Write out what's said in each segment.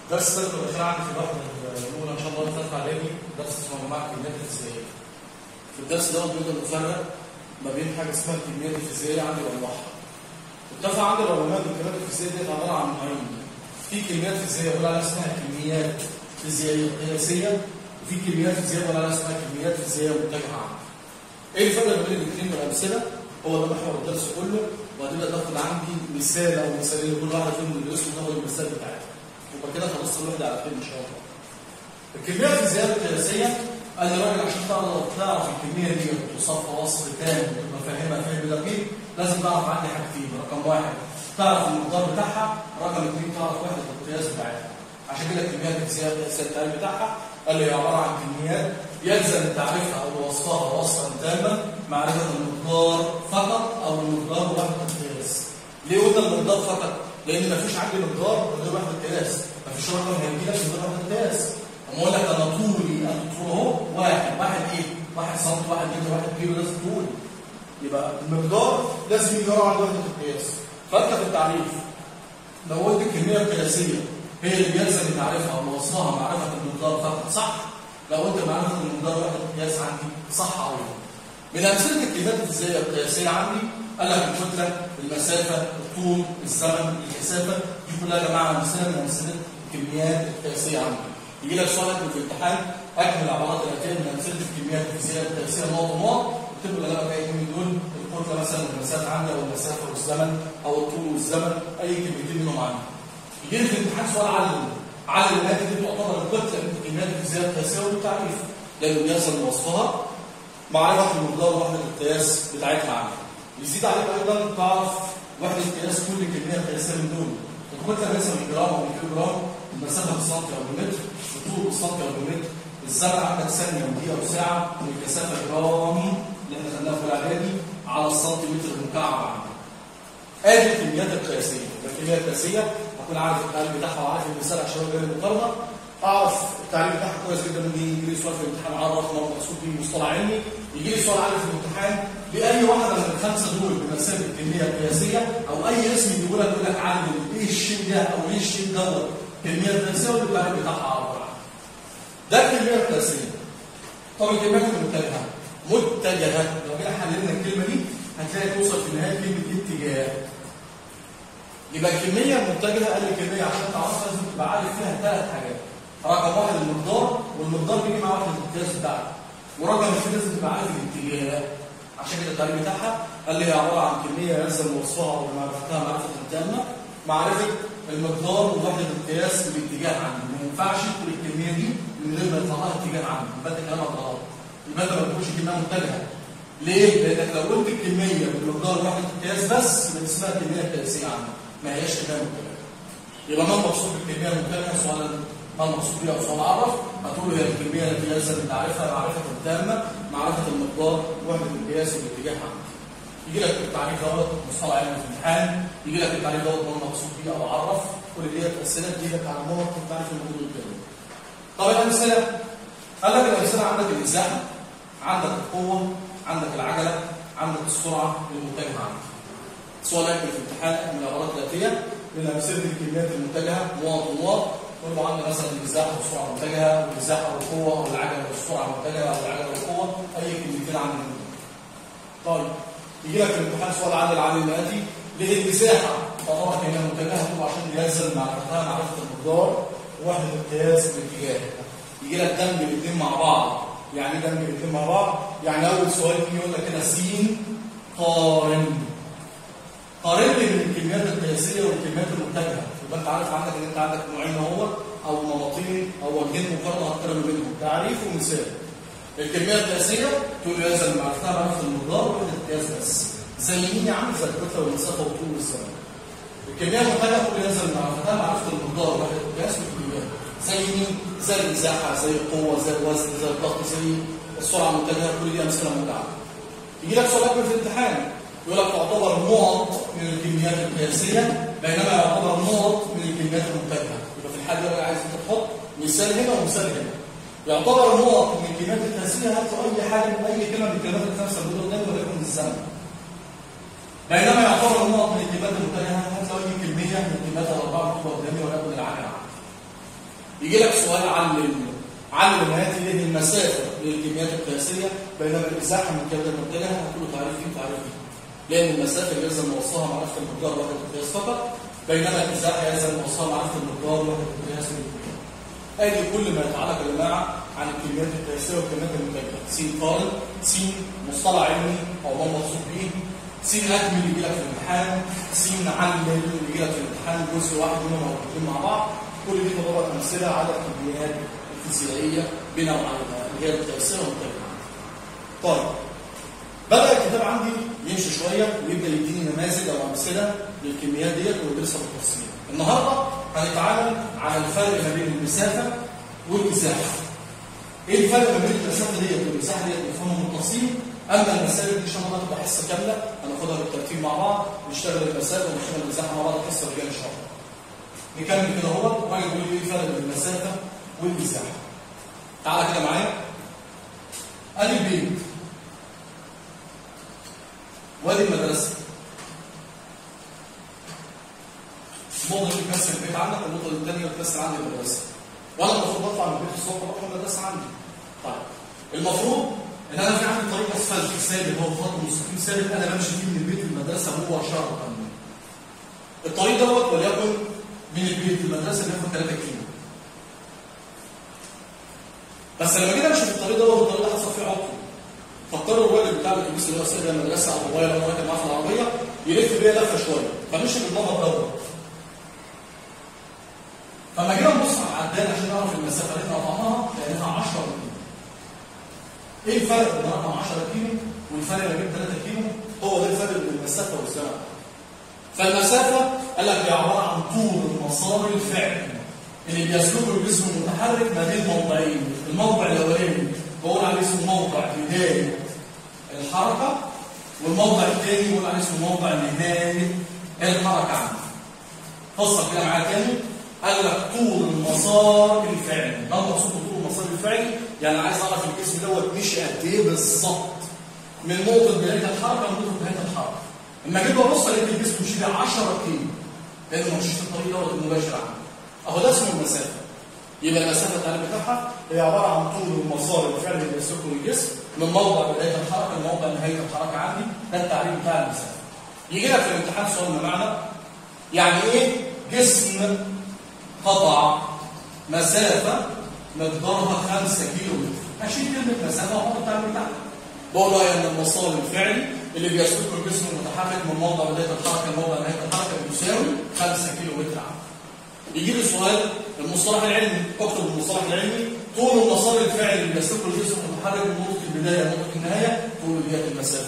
درس السنه الاخيره عندي في الوحده الاولى ان شاء الله ثالثه اعدادي درس اسمه مجموعه الكميات الفيزيائيه. في الدرس ده بنقدر نفرق ما بين حاجه اسمها الكميات الفيزيائيه عندي وانواعها. اتفق عندي العلماء ان الكميات الفيزيائيه دي عباره عن نوعين. في كميات فيزيائيه بيقول عليها اسمها كميات فيزيائيه قياسيه وفي كميات فيزيائيه بيقول عليها اسمها كميات فيزيائيه متجهه عندي. ايه الفرق ما بين الاثنين والامثله؟ هو ده محور الدرس كله وبعدين باخد عندي مثال او مثالين لكل واحده فيهم من الاسم ناخد المثال بتاعتها. يبقى كده خلصت الوحده على خير ان شاء الله. الكميه الفيزيائيه القياسيه قال لي راجل عشان تعرف تعرف الكميه دي توصفها وصف تام وتبقى فاهمها فهم دقيق لازم تعرف عندي حاجتين رقم واحد تعرف المقدار بتاعها رقم اثنين تعرف وحده القياس بتاعتها. عشان كده الكميات الفيزيائيه القياسيه التعريف بتاعها قال لي هي عباره عن كميات يلزم تعريفها او وصفها وصفا تاما معرفه المقدار فقط او المقدار وحده القياس. ليه قلنا المقدار فقط؟ لان مفيش عندي مقدار من غير وحده قياس، مفيش رقم هيجي لك من غير وحده قياس. اما اقول لك انا طولي انا طول اهو واحد، واحد ايه؟ واحد سم، واحد متر، واحد كيلو لازم طول. يبقى المقدار لازم يجي ورا عند وحده القياس. فانت في التعريف لو قلت الكميه القياسيه هي اللي بيلزم تعريفها او وصفها معرفه المقدار فقط صح؟ لو قلت معرفه المقدار وحده القياس عندي صح او لا؟ من امثله الكميات الفيزيائيه القياسيه عندي قال لك الكتله، المسافه، الطول، الزمن، الكثافه دي كلها يا جماعه امثله من امثله الكميات القياسيه عندي. يجي لك سؤال في الامتحان اكمل العبارات الاتيه من امثله الكميات الفيزيائيه القياسيه نقط ونقط اكتب له لك اي من دول الكتله مثلا المسافه عندي او المسافه والزمن او الطول والزمن اي كلمتين منهم عندي. يجي لي في الامتحان سؤال علم علم الاتي دي تعتبر الكتله من الكميات الفيزيائيه القياسيه والتعريف لانه بيحصل وصفها معرفه المقدار وحده القياس بتاعتها عندي. يزيد عليك ايضا تعرف وحده قياس كل كميه قياسيه من دول. الكتله مثلا بالجرام او بالكيلو جرام، المسافه بالسنتي او بالمتر، الطول بالسنتي او بالمتر، الزمن عندك ثانيه ودقيقه وساعه، والكثافه جرامي اللي احنا خدناها في الاعدادي على السنتيمتر المكعب عندك. ادي الكميات القياسيه، الكميه القياسيه اكون عارف التعريف بتاعها وعارف المثال عشان اقول المقارنه اعرف التعريف بتاعها كويس جدا من يجي لي سؤال في الامتحان عرف ما مقصود بيه مصطلح علمي يجي لي سؤال عارف في الامتحان لاي واحده من الخمسه دول بمثابه الكميه القياسيه او اي اسم يجيبوا لك يقول لك عندي ايه الشيء ده او ايه الشيء دوت الكميه القياسيه والتعريف بتاعها عرف ده الكميه القياسيه طب الكميات المتجهه متجهه لو جينا حللنا الكلمه دي هتلاقي توصل في النهايه كلمه اتجاه يبقى الكميه المتجهه قال الكميه عشان تعرفها لازم تبقى عارف فيها ثلاث حاجات رقم واحد المقدار والمقدار بيجي مع واحد القياس بتاعته ورقم اثنين لازم تبقى عارف الاتجاه عشان كده التعريف بتاعها قال لي هي عباره عن كميه يلزم وصفها ومعرفتها معرفه تامه معرفه المقدار ووحده القياس والاتجاه عندي ما ينفعش تقول الكميه دي من غير ما يطلع لها اتجاه عندي يبقى انت كلامك غلط يبقى انت ما تقولش كميه متجهه ليه؟ لانك لو قلت الكميه بالمقدار وحده القياس بس يبقى اسمها كميه قياسيه عندك ما هياش كميه متجهه يبقى ما المقصود بالكميه المتجهه سؤال ما المقصود بها سؤال عرف هتقول هي الكميه التي يلزم تعريفها معرفه تامه معرفه المقدار وحده القياس والاتجاه عندك يجي لك التعريف دوت مصطلح علمي في الامتحان يجي لك التعريف دوت ما المقصود بيه او عرف كل ديت اسئله تجي لك على نمط التعريف الموجود قدامك طب الامثله قال لك الامثله عندك الازاحه عندك القوه عندك العجله عندك السرعه المتجهه عندك سؤال يكمل في الامتحان من العبارات الاتيه من امثله الكميات المتجهه نقط ونقط قول له عندي مثلا الازاحه والسرعه المتجهه والازاحه والقوه او العجله والسرعه المتجهه او العجله والقوه اي كلمتين عن طيب يجي لك في الامتحان سؤال عن العامل الاتي للمساحه طالما كميه متجهه تبقى عشان يلزم معرفتها معرفه المقدار ووحده القياس والاتجاه يجي لك دمج الاثنين مع بعض يعني ايه دمج الاثنين مع بعض يعني اول سؤال يجي يقول لك كده س قارن قارن لي بين الكميات القياسيه والكميات المتجهه يبقى انت عارف عندك ان انت عندك نوعين اهو او نمطين او وجهين مقارنه هتقارن بينهم تعريف ومثال الكميه القياسيه تقول لي لازم معرفتها معرفه المقدار وحده القياس بس زي مين يا عم زي الكتله والمسافه والطول والزمن الكميه المتجهه تقول لي لازم معرفتها معرفه المقدار وحده القياس والكميات زي مين زي الازاحه زي القوه زي الوزن زي الضغط زي السرعه المتجهه كل دي امثله متعدده يجي لك سؤال في الامتحان يقول لك تعتبر نقط من الكميات القياسيه بينما يعتبر نقط من الكميات المتجهه يبقى في الحاله دي عايز انت تحط مثال هنا ومثال هنا يعتبر نقط من الكميات القياسيه هات اي حاجه من اي كلمه من الكلمات الخمسه اللي قدامي وليكن الزمن بينما يعتبر نقط من الكلمات المتجهه هات اي كميه من الكلمات الاربعه اللي قدامي وليكن العجله يجي لك سؤال علم علم هذه المسافه للكميات القياسيه بينما الازاحه من كده المنتجه هتقول تعريف دي وتعريف دي لان المسافه اللي لازم نوصلها معرفه المقدار واحد القياس فقط بينما الازاحه لازم نوصلها معرفه المقدار واحد القياس ادي كل ما يتعلق يا جماعه عن الكميات القياسيه والكميات المنتجه س قارن س مصطلح علمي او ما مقصود به س اكمل اللي يجي لك في الامتحان س علم اللي يجي لك في الامتحان جزء واحد منهم او الاثنين مع بعض كل دي تعتبر امثله على الكميات الفيزيائيه بنوعيها اللي هي القياسيه والمنتجه طيب بدأ الكتاب عندي يمشي شوية ويبدأ يديني نماذج أو أمثلة للكميات ديت وندرسها بالتفصيل. النهاردة هنتعامل على الفرق ما بين المسافة والمساحة. إيه الفرق ما بين المسافة ديت والمساحة ديت نفهمه بالتفصيل؟ أما المسافة دي إن شاء الله تبقى حصة كاملة هناخدها بالترتيب مع بعض نشتغل المسافة ونشتغل المساحة مع بعض الحصة الجاية إن شاء الله. نكمل كده اهو واجي اقول ايه الفرق بين المسافة والمساحة. تعالى كده معايا. أدي البيت وادي المدرسة النقطة دي بتمثل البيت عندك والنقطة الثانية بتمثل عندي المدرسة وأنا المفروض بطلع من البيت الصبح بروح المدرسة عندي طيب المفروض إن أنا في عندي طريق أسفلت ثابت هو خط مستقيم ثابت أنا بمشي فيه من البيت للمدرسة مباشرة الطريق دوت وليكن من البيت للمدرسة بياخد 3 كيلو بس لما جينا امشي في الطريق دوت الطريق ده حصل فيه عطل فاضطر الراجل بتاع الاتوبيس اللي هو سايق المدرسه او الموبايل اللي هو راكب معاه في العربيه يلف بيا لفه شويه فمشي بالنمط دوت فلما جينا نبص على العداد عشان نعرف المسافه اللي احنا قطعناها لقيناها 10 كيلو ايه الفرق بين رقم 10 كيلو والفرق ما بين 3 كيلو هو ده الفرق بين المسافه والزمن فالمسافه قال لك هي عباره عن طول المسار الفعلي اللي بيسلكه الجسم المتحرك ما بين موضعين الموضع الاولاني بقول عليه اسمه موضع بدايه الحركه والموضع الثاني بقول عليه اسمه موضع نهايه الحركه عندي فصل كده معايا تاني قال لك طول المسار الفعلي ده المقصود بطول المسار الفعلي يعني عايز اعرف الجسم دوت مشي قد ايه بالظبط من نقطه بدايه الحركه لنقطه نهايه الحركه اما جيت ببص لقيت الجسم مشي 10 كيلو لانه ما مشيش في الطريق دوت المباشر عنه اهو ده اسمه المسافه يبقى المسافه التعريف بتاعها هي عباره عن طول المسار الفعلي اللي بيسلكه الجسم من موضع بدايه الحركه لموضع نهايه الحركه عندي ده التعريف بتاع المسافه يجي لك في الامتحان سؤال بمعنى يعني ايه جسم قطع مسافه مقدارها 5 كيلو متر اشيل كلمه مسافه واحط التعريف بتاعها بقول له ان المسار الفعلي اللي بيسلكه الجسم المتحرك من موضع بدايه الحركه لموضع نهايه الحركه بيساوي 5 كيلو متر عام يجي لي سؤال المصطلح العلمي اكتب المصطلح العلمي طول المسار الفعلي اللي بيسلكه الجسم المتحرك من نقطه البدايه لنقطه النهايه طول ديت المسافه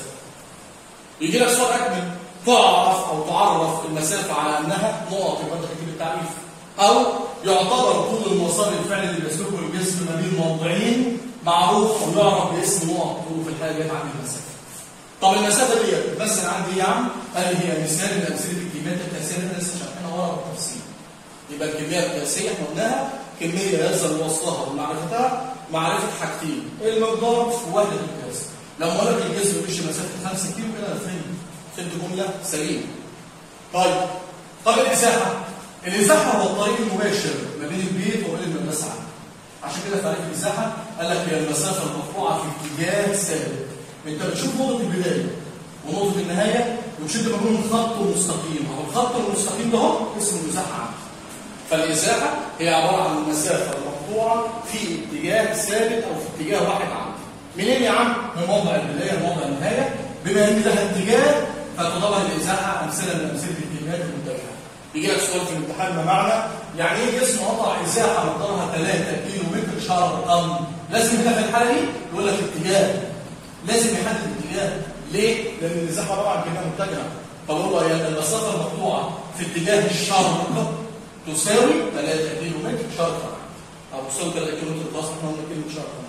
يجي لك سؤال اكمل تعرف او تعرف المسافه على انها نقط يبقى انت تكتب التعريف او يعتبر طول المسار الفعلي اللي بيسلكه الجسم ما بين موضعين معروف او يعرف باسم نقط طول في الحاله ديت عندي المسافه طب المسافه ديت بتمثل عندي ايه يا عم؟ قال لي هي مثال من امثله الكميات القياسيه اللي احنا لسه شارحينها ورا بالتفصيل يبقى الكميه القياسيه احنا قلناها كميه يلزم وصفها ومعرفتها معرفه حاجتين المقدار ووحده القياس لو قلت الجسم مشي مسافه 5 كيلو كده انا فهمت فهمت جمله سليمه طيب طب الازاحه الازاحه هو الطريق المباشر ما بين البيت وبين المدرسه عشان كده تعريف الازاحه قال لك هي المسافه المقطوعه في اتجاه ثابت انت بتشوف نقطه البدايه ونقطه النهايه وتشد ما بينهم خط مستقيم او الخط المستقيم ده هو اسمه الازاحه عندك فالإزاحة هي عبارة عن المسافة المقطوعة في اتجاه ثابت أو في اتجاه واحد عندي. منين يا عم؟ من موضع البداية لموضع النهاية بما إن لها اتجاه فتعتبر الإزاحة أمثلة من أمثلة الكلمات المتجهة. يجي لك سؤال في الامتحان ما معنى يعني إيه جسم قطع إزاحة مقدارها 3 كيلو متر شرقا؟ لازم هنا في الحالة دي يقول لك اتجاه. لازم يحدد الاتجاه. ليه؟ لأن الإزاحة عبارة عن كلمة متجهة. طب هو يعني المسافة المقطوعة في اتجاه الشرق تساوي 3 كيلو متر شرقا او تساوي 3 كيلو متر خلاص احنا قلنا كلمه شرقا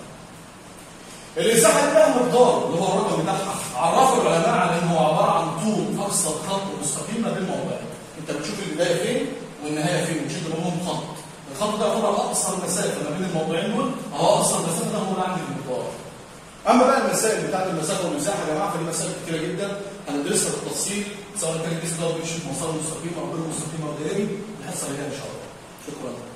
الازاحه دي بقى مقدار اللي هو الرقم بتاعها عرفوا العلماء على ان هو عباره عن طول اقصى خط مستقيم ما بين موضعين انت بتشوف البدايه فين والنهايه فين وتشد بينهم خط الخط ده يعتبر اقصر مسافه ما بين الموضعين دول اهو اقصر مسافه ده هو اللي عندي المقدار اما بقى المسائل بتاعت المسافه والمساحه يا جماعه فدي مسائل كتيره جدا هندرسها بالتفصيل سواء كان الجسم ده بيمشي في مسار مستقيم او غير مستقيم او دائري الحصه اللي جايه ان شاء الله شكرا